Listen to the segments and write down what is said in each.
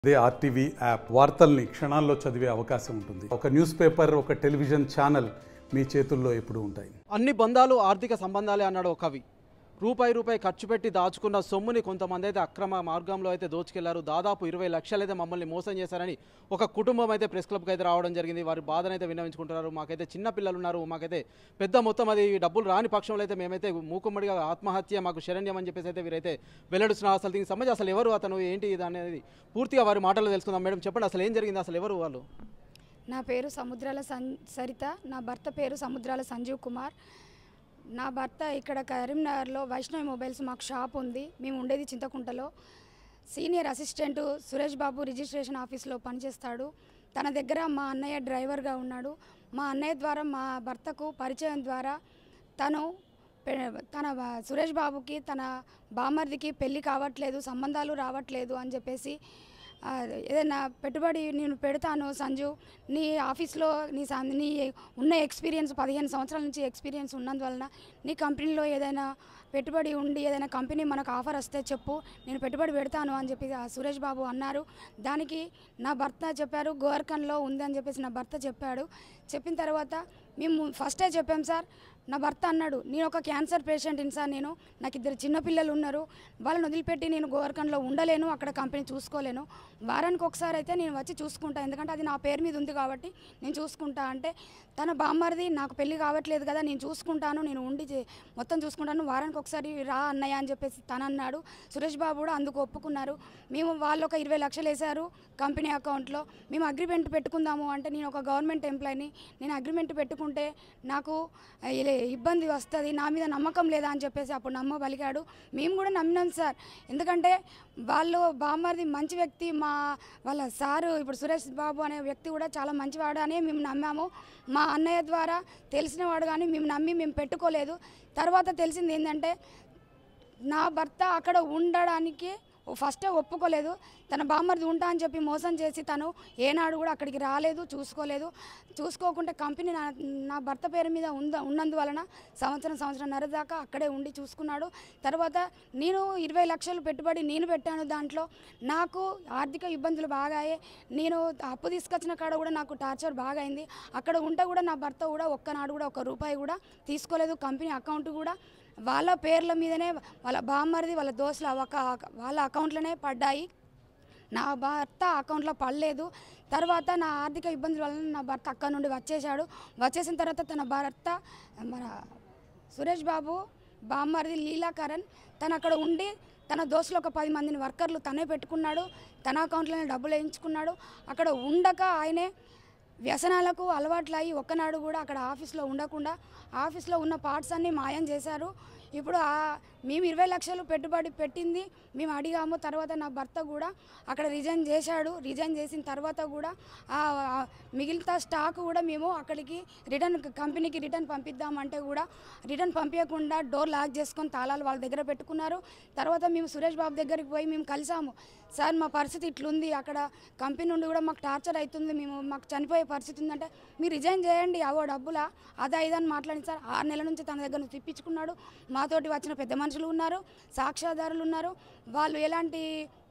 అదే RTV app వార్తల్ని క్షణాల్లో చదివే అవకాశం ఉంటుంది ఒక న్యూస్ పేపర్ ఒక టెలివిజన్ ఛానల్ మీ చేతుల్లో ఎప్పుడూ ఉంటాయి అన్ని బంధాలు ఆర్థిక సంబంధాలే అన్నాడు ఒక కవి రూపాయి రూపాయి ఖర్చు పెట్టి దాచుకున్న సొమ్ముని కొంతమంది అయితే అక్రమ మార్గంలో అయితే దోచుకెళ్లారు దాదాపు ఇరవై లక్షలు అయితే మమ్మల్ని మోసం చేశారని ఒక కుటుంబం అయితే ప్రెస్ క్లబ్కి అయితే రావడం జరిగింది వారి బాధను అయితే విన్నవించుకుంటున్నారు మాకైతే చిన్న పిల్లలు ఉన్నారు మాకైతే పెద్ద మొత్తం అది డబ్బులు రాని పక్షంలో అయితే మేమైతే మూకుమ్మడిగా ఆత్మహత్య మాకు శరణ్యం అని చెప్పేసి అయితే వీరైతే వెల్లడిస్తున్నారు అసలు దీనికి సంబంధించి అసలు ఎవరు అతను ఏంటి ఇది అనేది పూర్తిగా వారి మాటల్లో తెలుసుకుందాం మేడం చెప్పండి అసలు ఏం జరిగింది అసలు ఎవరు వాళ్ళు నా పేరు సముద్రాల సన్ సరిత నా భర్త పేరు సముద్రాల సంజీవ్ కుమార్ నా భర్త ఇక్కడ కరీంనగర్లో వైష్ణవి మొబైల్స్ మాకు షాప్ ఉంది మేము ఉండేది చింతకుంటలో senior assistant Suresh Babu registration ఆఫీస్లో పనిచేస్తాడు తన దగ్గర మా అన్నయ్య డ్రైవర్గా ఉన్నాడు మా అన్నయ్య ద్వారా మా భర్తకు పరిచయం ద్వారా తను పె- తన బా- సురేష్ బాబుకి తన బామర్దికి పెళ్ళి కావట్లేదు సంబంధాలు రావట్లేదు అని చెప్పేసి ఆ, ఏదైనా పెట్టుబడి నేను పెడతాను సంజు నీ ఆఫీస్లో నీ సం- నీ ఉన్న ఎక్స్పీరియన్స్ పదిహేను సంవత్సరాల నుంచి ఎక్స్పీరియన్స్ ఉన్నందువలన నీ కంపెనీలో ఏదైనా పెట్టుబడి ఉండి ఏదైనా కంపెనీ మనకు ఆఫర్ వస్తే చెప్పు నేను పెట్టుబడి పెడతాను అని చెప్పి ఆ సురేష్ బాబు అన్నారు దానికి నా భర్త చెప్పారు గోవర్కన్లో ఉంది అని చెప్పేసి నా భర్త చెప్పాడు చెప్పిన తర్వాత మేము ఫస్టే చెప్పాం సార్ నా భర్త అన్నాడు నేను ఒక క్యాన్సర్ పేషెంట్ని సార్ నేను నాకు ఇద్దరు చిన్నపిల్లలు ఉన్నారు వాళ్ళని వదిలిపెట్టి నేను గోవర్కన్లో ఉండలేను అక్కడ కంపెనీ చూసుకోలేను వారానికి ఒకసారి అయితే నేను వచ్చి చూసుకుంటా ఎందుకంటే అది నా పేరు మీద ఉంది కాబట్టి నేను చూసుకుంటా అంటే తన బామ్మరిది నాకు పెళ్లి కావట్లేదు కదా నేను చూసుకుంటాను నేను ఉండి చే- మొత్తం చూసుకుంటాను వారానికి ఒకసారి రా అన్నయ్య అని చెప్పేసి తను అన్నాడు సురేష్ బాబు కూడా అందుకు ఒప్పుకున్నారు మేము వాళ్ళు ఒక ఇరవై లక్షలు వేశారు కంపెనీ అకౌంట్లో మేము అగ్రిమెంట్ పెట్టుకుందాము అంటే నేను ఒక గవర్నమెంట్ ఎంప్లాయీని నేను అగ్రిమెంట్ పెట్టుకుంటే నాకు ఇలా ఇబ్బంది వస్తుంది నా మీద నమ్మకం లేదా అని చెప్పేసి అప్పుడు నమ్మబలిగాడు మేము కూడా నమ్మినాం సార్ ఎందుకంటే వాళ్ళు బామ్మర్ది మంచి వ్యక్తి మా వాళ్ళ సారు ఇప్పుడు సురేష్ బాబు అనే వ్యక్తి కూడా చాలా మంచివాడు అని మేము నమ్మాము మా అన్నయ్య ద్వారా తెలిసినవాడు కానీ మేము నమ్మి మేము పెట్టుకోలేదు తర్వాత తెలిసింది ఏంటంటే నా భర్త అక్కడ ఉండడానికి ఫస్టే ఒప్పుకోలేదు తన బామ్మర్ది ఉంటా అని చెప్పి మోసం చేసి తను ఏనాడు కూడా అక్కడికి రాలేదు చూసుకోలేదు చూసుకోకుండా కంపెనీ నా నా భర్త పేరు మీద ఉంద ఉన్నందువలన సంవత్సరం సంవత్సరంన్నర దాకా అక్కడే ఉండి చూసుకున్నాడు తర్వాత నేను ఇరవై లక్షలు పెట్టుబడి నేను పెట్టాను దాంట్లో నాకు ఆర్థిక ఇబ్బందులు బాగాయి నేను అప్పు తీసుకొచ్చిన కాడ కూడా నాకు టార్చర్ బాగా అయింది అక్కడ ఉంటే కూడా నా భర్త కూడా ఒక్కనాడు కూడా ఒక రూపాయి కూడా తీసుకోలేదు కంపెనీ అకౌంట్ కూడా వాళ్ళ పేర్ల మీదనే వాళ్ళ బామ్మరిది వాళ్ళ దోస్తుల ఒక వాళ్ళ అకౌంట్లోనే పడ్డాయి నా భర్త అకౌంట్లో పడలేదు తర్వాత నా ఆర్థిక ఇబ్బందుల వలన నా భర్త అక్కడ నుండి వచ్చేసాడు వచ్చేసిన తర్వాత తన భర్త మన సురేష్ బాబు బామ్మరిది లీలాకరణ్ తను అక్కడ ఉండి తన దోస్తులు ఒక పది మందిని వర్కర్లు తనే పెట్టుకున్నాడు తన అకౌంట్లోనే డబ్బులు వేయించుకున్నాడు అక్కడ ఉండక ఆయనే వ్యసనాలకు అలవాట్లు అయ్యి ఒక్కనాడు కూడా అక్కడ ఆఫీస్లో ఉండకుండా ఆఫీస్లో ఉన్న పార్ట్స్ అన్నీ మాయం చేశారు ఇప్పుడు ఆ మేము ఇరవై లక్షలు పెట్టుబడి పెట్టింది మేము అడిగాము తర్వాత నా భర్త కూడా అక్కడ రిజైన్ చేశాడు రిజైన్ చేసిన తర్వాత కూడా ఆ ఆ మిగిలిన స్టాక్ కూడా మేము అక్కడికి రిటర్న్ కంపెనీకి రిటర్న్ పంపిద్దామంటే కూడా రిటర్న్ పంపించకుండా డోర్ లాక్ చేసుకొని తాళాలు వాళ్ళ దగ్గర పెట్టుకున్నారు తర్వాత మేము సురేష్ బాబు దగ్గరికి పోయి మేము కలిసాము సార్ మా పరిస్థితి ఇట్లుంది అక్కడ కంపెనీ నుండి కూడా మాకు టార్చర్ అవుతుంది మేము మాకు చనిపోయే పరిస్థితి ఉందంటే మీరు రిజైన్ చేయండి అవో డబ్బులా అదా ఇదని మాట్లాడి సార్ ఆరు నెలల నుంచి తన దగ్గర నుంచి తిప్పించుకున్నాడు మాతోటి వచ్చిన పెద్ద మనుషులు ఉన్నారు సాక్ష్యాధారులు ఉన్నారు వాళ్ళు ఎలాంటి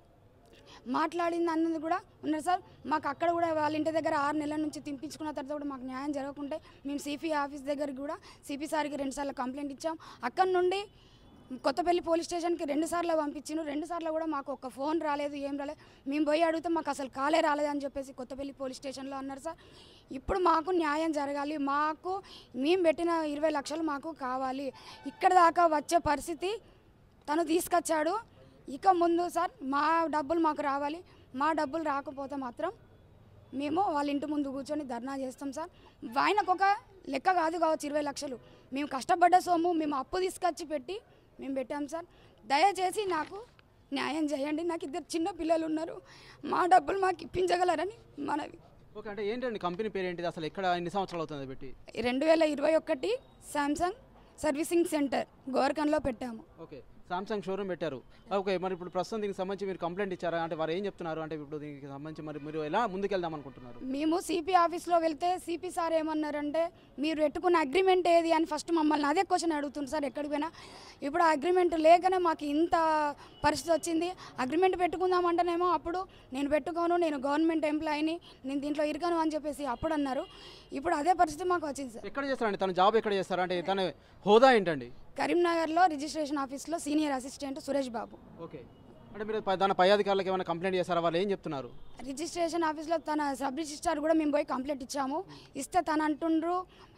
మాట్లాడింది అన్నది కూడా ఉన్నారు సార్ మాకు అక్కడ కూడా వాళ్ళ ఇంటి దగ్గర ఆరు నెలల నుంచి తింపించుకున్న తర్వాత కూడా మాకు న్యాయం జరగకుంటే మేము సిపి ఆఫీస్ దగ్గరికి కూడా సిపి సార్కి రెండుసార్లు కంప్లైంట్ ఇచ్చాం అక్కడ నుండి కొత్తపల్లి పోలీస్ స్టేషన్కి రెండు సార్లు పంపించాను రెండు సార్లు కూడా మాకు ఒక ఫోన్ రాలేదు ఏం రాలేదు మేము పోయి అడిగితే మాకు అసలు కాలే రాలేదు అని చెప్పేసి కొత్తపల్లి పోలీస్ స్టేషన్లో అన్నారు సార్ ఇప్పుడు మాకు న్యాయం జరగాలి మాకు మేము పెట్టిన ఇరవై లక్షలు మాకు కావాలి ఇక్కడ దాకా వచ్చే పరిస్థితి తను తీసుకొచ్చాడు ఇక ముందు సార్ మా డబ్బులు మాకు రావాలి మా డబ్బులు రాకపోతే మాత్రం మేము వాళ్ళ ఇంటి ముందు కూర్చొని ధర్నా చేస్తాం సార్ ఆయనకు ఒక లెక్క కాదు కావచ్చు ఇరవై లక్షలు మేము కష్టపడ్డ సొమ్ము మేము అప్పు తీసుకొచ్చి పెట్టి మేము పెట్టాం సార్ దయచేసి నాకు న్యాయం చేయండి నాకు ఇద్దరు చిన్న పిల్లలు ఉన్నారు మా డబ్బులు మాకు ఇప్పించగలరని మనవి ఓకే అంటే ఏంటండి కంపెనీ పేరు ఏంటిది అసలు ఎక్కడ ఎన్ని సంవత్సరాలు అవుతుంది పెట్టి రెండు వేల ఇరవై ఒకటి శాంసంగ్ సర్వీసింగ్ సెంటర్ గోవర్కన్లో పెట్టాము ఓకే సామ్సంగ్ షోరూమ్ పెట్టారు ఓకే మరి ఇప్పుడు ప్రస్తుతం దీనికి సంబంధించి మీరు కంప్లైంట్ ఇచ్చారా అంటే వారు ఏం చెప్తున్నారు అంటే ఇప్పుడు దీనికి సంబంధించి మరి మీరు ఎలా ముందుకెళ్దాం అనుకుంటున్నారు మేము సిపి ఆఫీస్లో వెళ్తే సిపి సార్ ఏమన్నారంటే మీరు పెట్టుకున్న అగ్రిమెంట్ ఏది అని ఫస్ట్ మమ్మల్ని అదే క్వశ్చన్ అడుగుతుంది సార్ ఎక్కడికి పోయినా ఇప్పుడు ఆ అగ్రిమెంట్ లేకనే మాకు ఇంత పరిస్థితి వచ్చింది అగ్రిమెంట్ పెట్టుకుందామంటేనేమో అప్పుడు నేను పెట్టుకోను నేను గవర్నమెంట్ ఎంప్లాయీని నేను దీంట్లో ఇరగను అని చెప్పేసి అప్పుడు అన్నారు ఇప్పుడు అదే పరిస్థితి మాకు వచ్చింది సార్ ఎక్కడ చేస్తారండి తన జాబ్ ఎక్కడ చేస్తారు అంటే తన హోదా ఏంటండి కరీంనగర్లో రిజిస్ట్రేషన్ ఆఫీస్లో senior assistant Suresh Babu okay అంటే మీరు ప- దాని పై అధికారులకు ఏమైనా కంప్లైంట్ చేస్తారా వాళ్ళు ఏం చెప్తున్నారు రిజిస్ట్రేషన్ ఆఫీస్లో తన సబ్ రిజిస్ట్రార్ కూడా మేము పోయి కంప్లైంట్ ఇచ్చాము ఇస్తే తను అంటుండ్రు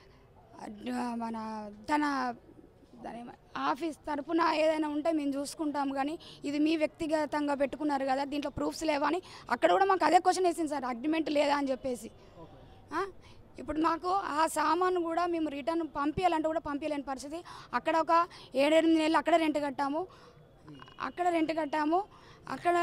ఆ, మన తన దాని ఏమ- ఆఫీస్ తరపున ఏదైనా ఉంటే మేము చూసుకుంటాం కానీ ఇది మీ వ్యక్తిగతంగా పెట్టుకున్నారు కదా దీంట్లో ప్రూఫ్స్ లేవా అని అక్కడ కూడా మాకు అదే క్వశ్చన్ వేసింది సార్ అగ్రిమెంట్ లేదా అని చెప్పేసి ఆ? ఇప్పుడు మాకు ఆ సామాను కూడా మేము రిటర్న్ పంపించాలంటే కూడా పంపించలేని పరిస్థితి అక్కడ ఒక ఏడెనిమిది నెలలు అక్కడ రెంట్ కట్టాము అక్కడ రెంట్ కట్టాము అక్కడ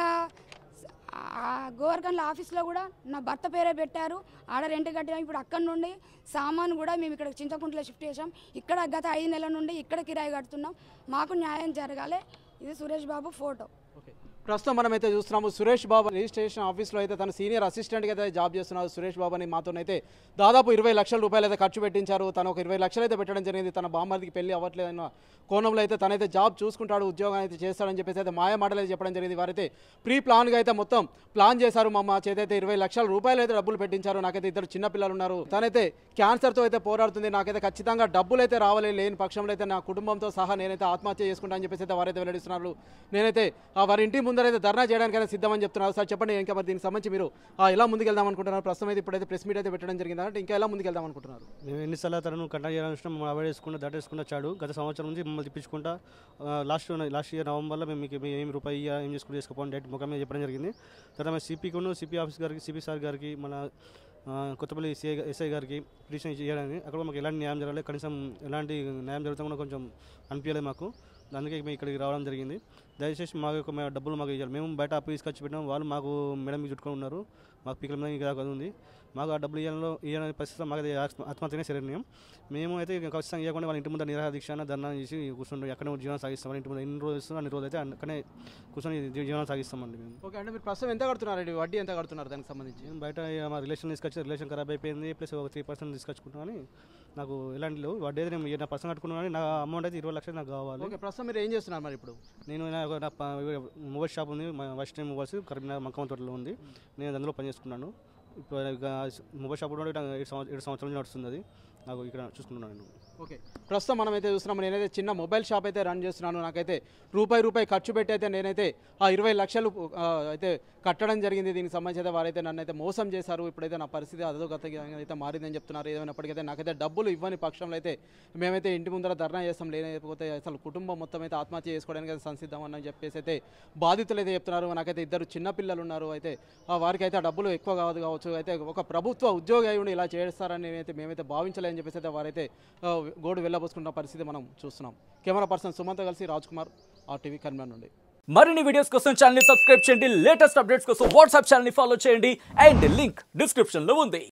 ఆ గోవర్కన్ల ఆఫీస్లో కూడా నా భర్త పేరే పెట్టారు ఆడ రెంట్ కట్టాము ఇప్పుడు అక్కడ నుండి సామాను కూడా మేము ఇక్కడ చింతకుంటలో షిఫ్ట్ చేసాం ఇక్కడ గత ఐదు నెలల నుండి ఇక్కడ కిరాయి కడుతున్నాం మాకు న్యాయం జరగాలి ఇది సురేష్ బాబు ఫోటో ఓకే ప్రస్తుతం మనం అయితే చూస్తున్నాము సురేష్ బాబు రిజిస్ట్రేషన్ ఆఫీస్లో అయితే తన సీనియర్ అసిస్టెంట్గా అయితే జాబ్ చేస్తున్నారు సురేష్ బాబు అని మాతోనైతే దాదాపు ఇరవై లక్షల రూపాయలు అయితే ఖర్చు పెట్టించారు తను ఒక ఇరవై లక్షలు అయితే పెట్టడం జరిగింది తన బామ్మర్దికి పెళ్లి అవ్వట్లేదన్న కోణంలో అయితే తనైతే జాబ్ చూసుకుంటాడు ఉద్యోగం అయితే చేస్తాడని చెప్పేసి అయితే మాయ మాటలు అయితే చెప్పడం జరిగింది వారైతే ప్రీ ప్లాన్గా అయితే మొత్తం ప్లాన్ చేశారు మా అమ్మ చేతైతే ఇరవై లక్షల రూపాయలు అయితే డబ్బులు పెట్టించారు నాకైతే ఇద్దరు చిన్న పిల్లలు ఉన్నారు తనైతే క్యాన్సర్తో అయితే పోరాడుతుంది నాకైతే ఖచ్చితంగా డబ్బులు అయితే రావాలి లేని పక్షంలో అయితే నా కుటుంబంతో సహా నేనైతే ఆత్మహత్య చేసుకుంటా అని చెప్పేసి అయితే వారైతే వెల్లడిస్తున్నారు నేనైతే ఆ వారి ఇంటి ముందరైతే ధర్నా చేయడానికైనా సిద్ధమని చెప్తున్నారు సార్ చెప్పండి ఇంకా మరి దీనికి సంబంధించి మీరు ఆ, ఎలా ముందుకెళ్దాం అనుకుంటున్నారు ప్రస్తుతం అయితే ఇప్పుడైతే ప్రెస్ మీట్ అయితే పెట్టడం జరిగింది అంటే ఇంకా ఎలా ముందుకెళ్దాం అనుకుంటున్నారు మేము ఎన్నిసార్లు తనను కంటాక్ట్ చేయాలని వచ్చినా మమ్మల్ని అవాయిడ్ చేసుకుంటూ దాటేసుకుంటూ వచ్చాడు గత సంవత్సరం నుంచి మమ్మల్ని తిప్పించుకుంటా లాస్ట్ లాస్ట్ ఇయర్ నవంబర్లో మేము మీకు మీ ఏం రూపాయి ఇయ్య, ఏం చేసుకుంటూ చేసుకోపోండి డైరెక్ట్ ముఖం మీద చెప్పడం జరిగింది తర్వాత మేము సిపికును సిపి ఆఫీస్ గారికి సిపి సార్ గారికి మన ఆ, కొత్తపల్లి సిఐ ఎస్ఐ గారికి పిటిషన్ చేయడానికి అక్కడ కూడా మాకు ఎలాంటి న్యాయం జరగలేదు కనీసం ఎలాంటి న్యాయం జరుగుతా కూడా కొంచెం అనిపించలేదు మాకు అందుకే మేము ఇక్కడికి రావడం జరిగింది దయచేసి మాకు యొక్క మా డబ్బులు మాకు ఇవ్వాలి మేము బయట అప్పు తీసుకొచ్చి పెట్టాం వాళ్ళు మాకు మేడం మీద చుట్టుకొని ఉన్నారు మాకు పీకల మీద ఇంకా అది ఉంది మాకు ఆ డబ్బులు ఇవ్వాలో ఇవ్వాలనే పరిస్థితి మాకు అది ఆత్మ- ఆత్మహత్యనే శరణ్యం మేము అయితే ఇక ఖచ్చితంగా ఇవ్వకుండా వాళ్ళ ఇంటి ముందు నిరాహార దీక్ష అన్న ధర్నా చేసి కూర్చుంటాం ఎక్కడ జీవనం సాగిస్తాం వాళ్ళ ఇంటి ముందు ఎన్ని రోజులు ఇస్తున్నాం అన్ని రోజులు అయితే అక్కడనే కూర్చొని జీ- జీవనం సాగిస్తామండి మేము ఓకే అంటే మీరు ప్రస్తుతం ఎంత కడుతున్నారండి వడ్డీ ఎంత కడుతున్నారు దానికి సంబంధించి నేను బయట ఇక మా రిలేషన్ తీసుకొచ్చి రిలేషన్ ఖరాబ్ అయిపోయింది ప్లస్ ఒక త్రీ పర్సెంట్ తీసుకొచ్చుకుంటామని నాకు ఎలాంటి లేవు వడ్డీ అయితే నేను నా పర్సన్ కట్టుకున్నాను కానీ నా అమౌంట్ అయితే ఇరవై లక్షలు నాకు కావాలి ఓకే ప్రస్తుతం మీరు ఏం చేస్తున్నారు మరి ఇప్పుడు నేను నా ఒక- నా ప- మొబైల్ షాప్ ఉంది మా వెస్ట్ టైం మొబైల్స్ కరీంనగర్ మక్కమ తోటలో ఉంది నేను అందులో పనిచేసుకున్నాను ఇప్పుడు ఇక మొబైల్ షాప్ కూడా ఏడు సంవత్సరం ఏడు సంవత్సరాల నుంచి నడుస్తుంది అది నాకు ఇక్కడ చూసుకుంటున్నాను నేను ఓకే ప్రస్తుతం మనం అయితే చూస్తున్నాం నేనైతే చిన్న మొబైల్ షాప్ అయితే రన్ చేస్తున్నాను నాకైతే రూపాయి రూపాయి ఖర్చు పెట్టి అయితే నేనైతే ఆ ఇరవై లక్షలు ఆ, అయితే కట్టడం జరిగింది దీనికి సంబంధించి అయితే వారైతే నన్ను అయితే మోసం చేశారు ఇప్పుడైతే నా పరిస్థితి అధోగతంగా అయితే మారిందని చెప్తున్నారు ఏమైనప్పటికైతే నాకైతే డబ్బులు ఇవ్వని పక్షంలో అయితే మేమైతే ఇంటి ముందర ధర్నా చేస్తాం లేకపోతే అసలు కుటుంబం మొత్తం అయితే ఆత్మహత్య చేసుకోవడానికి అయితే సంసిద్ధమని చెప్పేసి అయితే బాధితులు అయితే చెప్తున్నారు నాకైతే ఇద్దరు చిన్న పిల్లలు ఉన్నారు అయితే ఆ వారికి అయితే ఆ డబ్బులు ఎక్కువ కాదు కావచ్చు అయితే ఒక ప్రభుత్వ ఉద్యోగి అయి ఉండి ఇలా చేస్తారని నేనైతే మేమైతే భావించలేని చెప్పేసి అయితే వారైతే ఆ, గోడు వెళ్ళబోసుకున్న పరిస్థితి మనం చూస్తున్నాం కెమెరా పర్సన్ సుమంత్ కలిసి రాజ్ కుమార్ ఆర్టీవీ కన్వెన్ నుండి మరిన్ని వీడియోస్ కోసం ఛానల్ ని సబ్స్క్రైబ్ చేయండి లేటెస్ట్ అప్డేట్స్ కోసం వాట్సాప్ ఛానల్ ని ఫాలో చేయండి అండ్ లింక్ డిస్క్రిప్షన్ లో ఉంది